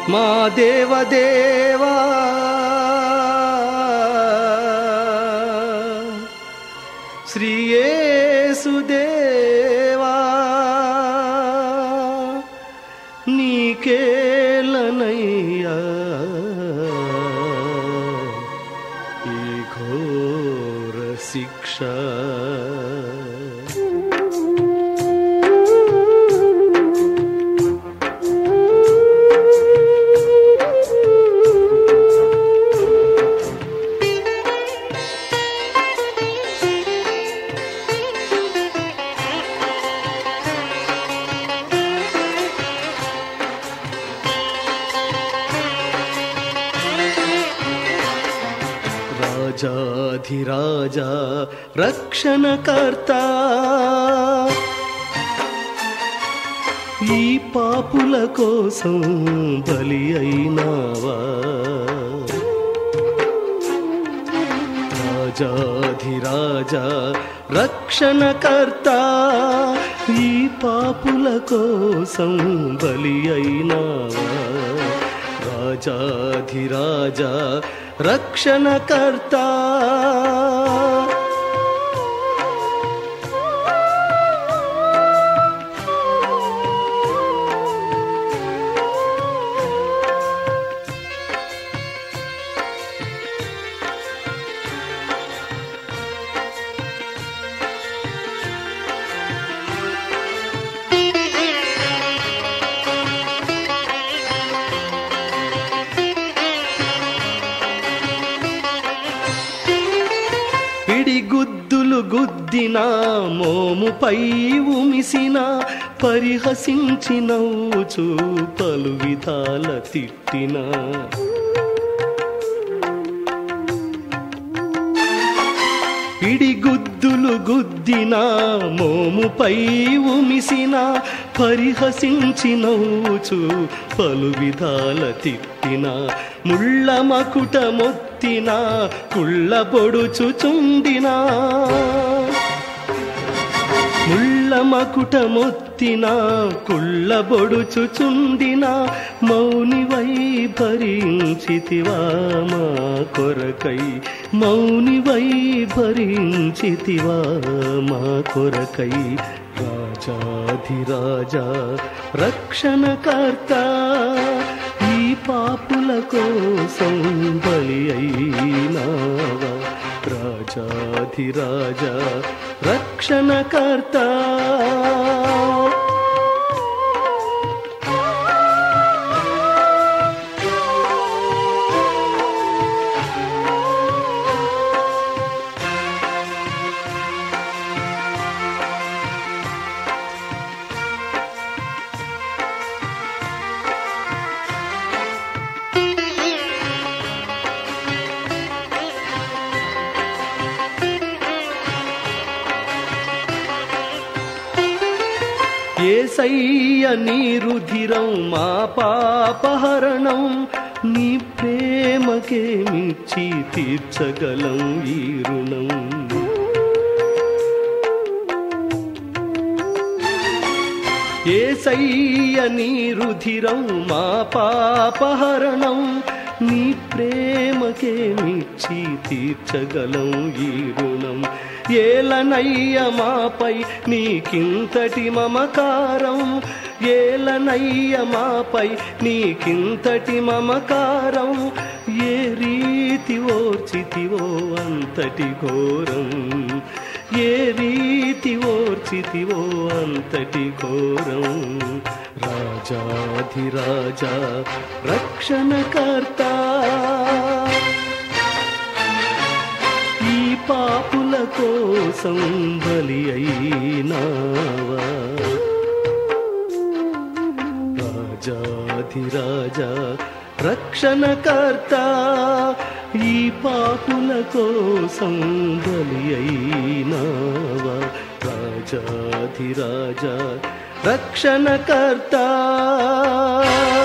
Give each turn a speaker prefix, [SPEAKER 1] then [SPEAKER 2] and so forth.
[SPEAKER 1] మా దేవదేవా శ్రీయేసుదేవా నీకేలనయ్యా ఈ ఘోర శిక్ష రాజాధిరాజా రక్షణకర్త ఈ పాపుల కోసం బలి అయినావా రాజాధిరాజా రక్షణకర్త ఈ పాపుల కోసం బలి అయినావా రాజాధిరాజా రక్షణకర్త పిడిగుద్దులు గుద్దిన మోముపై ఉమిసిన పరిహసించి నవ్వుచు పలు విధాల తిట్టిన పిడిగుద్దులు గుద్దిన మోముపై ఉమిసిన పరిహసించి నవ్వుచు పలు విధాల తిట్టిన ముళ్ళ మకుట మొత్తిన కుళ్ళ పొడుచుచుండినా ముళ్ళ మకుట మొత్తిన కుళ్ళ బొడుచుచుండిన మౌనివై భరించితివా మా కొరకై మౌనివై భరించితివా మా కొరకై రాజాధిరాజా రక్షణకర్త ఈ పాపుల కోసం బలి అయినావా రాజాధిరాజా రక్షణకర్త ఏసయ్య నీ రుధిరం మా పాపహరణం నీ ప్రేమకేమిచ్చి తీర్చగలం ఈ రుణం ఏసయ్య నీ రుధిరం మా పాపహరణం నీ ప్రేమకేమిచ్చి తీర్చగలం ఈ రుణం ఏలనయ్య మాపై నీకింతటి మమకారం ఏలనయ్య మాపై నీకింతటి మమకారం ఏ రీతి ఓర్చితివో అంతటి ఘోరం ఏ రీతి ఓర్చితివో అంతటి ఘోరం రాజాధిరాజా రక్షణకర్త ఈ పాపుల కోసం బలి అయినావా రాజాధిరాజా రక్షణకర్త ఈ పాపుల కోసం బలి అయినావా రాజాధిరాజా రక్షణకర్త